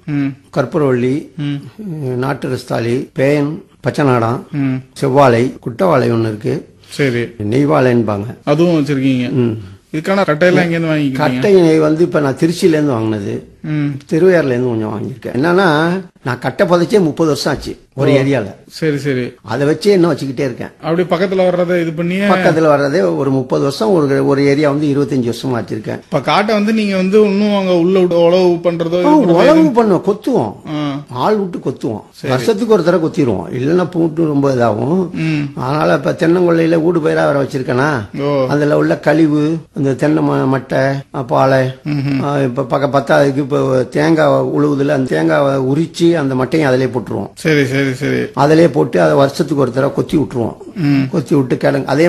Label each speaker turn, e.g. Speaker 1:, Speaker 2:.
Speaker 1: ம்
Speaker 2: கற்பூரவள்ளி
Speaker 1: ம்
Speaker 2: நாட்டு ரஸ்தாளி பேன் பச்சை நாடம்
Speaker 1: ம்
Speaker 2: செவ்வாழை குட்டவாழை ஒன்று இருக்கு
Speaker 1: சரி
Speaker 2: நெய்வாழைன்பாங்க
Speaker 1: அதுவும் வச்சிருக்கீங்க
Speaker 2: ம்.
Speaker 1: இதுக்கான கட்டையெல்லாம் எங்கேருந்து வாங்கிக்கிறீங்க
Speaker 2: கட்டை நெய் வந்து இப்ப நான் திருச்சியிலேருந்து வாங்கினது
Speaker 1: ம்
Speaker 2: திருவையாறுலேருந்து கொஞ்சம் வாங்கியிருக்கேன் என்னன்னா நான் கட்டை புதைச்சே முப்பது வருஷம் ஆச்சு ஒரு ஏரியால
Speaker 1: சரி சரி
Speaker 2: அதை வச்சே இன்னும் வச்சுக்கிட்டே இருக்கேன்
Speaker 1: அப்படி பக்கத்துல வர்றதை இது பண்ணி
Speaker 2: பக்கத்துல வர்றதே ஒரு முப்பது வருஷம் ஒரு ஒரு ஏரியா வந்து இருபத்தஞ்சு வருஷமா வச்சிருக்கேன்
Speaker 1: இப்ப காட்டை வந்து நீங்க வந்து இன்னும் அங்க உள்ள விட்டு உழவு பண்றதோ இது பண்றதோ
Speaker 2: உழவு பண்ணுவோம் கொத்துவோம்
Speaker 1: ஆ.
Speaker 2: ஆள் விட்டு கொத்துவோம் வருஷத்துக்கு ஒரு தடவை கொத்திடுவோம் இல்லைன்னா பூட்டு ரொம்ப இதாகும்
Speaker 1: ம்
Speaker 2: அதனால இப்ப தென்னங்கொல்லையில ஊடு பயிரா வர வச்சிருக்கேனா
Speaker 1: ஓ
Speaker 2: அதுல உள்ள கழிவு அந்த தென்னை ம- மட்டை அஹ் பாலை அஹ் இப்ப பக்க பத்தாதுக்கு இப்ப தேங்காய் உழுவுதுல அந்த தேங்காவை உரிச்சு அந்த மட்டையும் அதிலே போட்டுருவோம்
Speaker 1: சரி சரி சரி
Speaker 2: அதிலே போட்டு அதை வருஷத்துக்கு ஒரு தடவை கொத்தி விட்டுருவோம்
Speaker 1: ம்
Speaker 2: கொத்தி விட்டு கிழங்கு அதே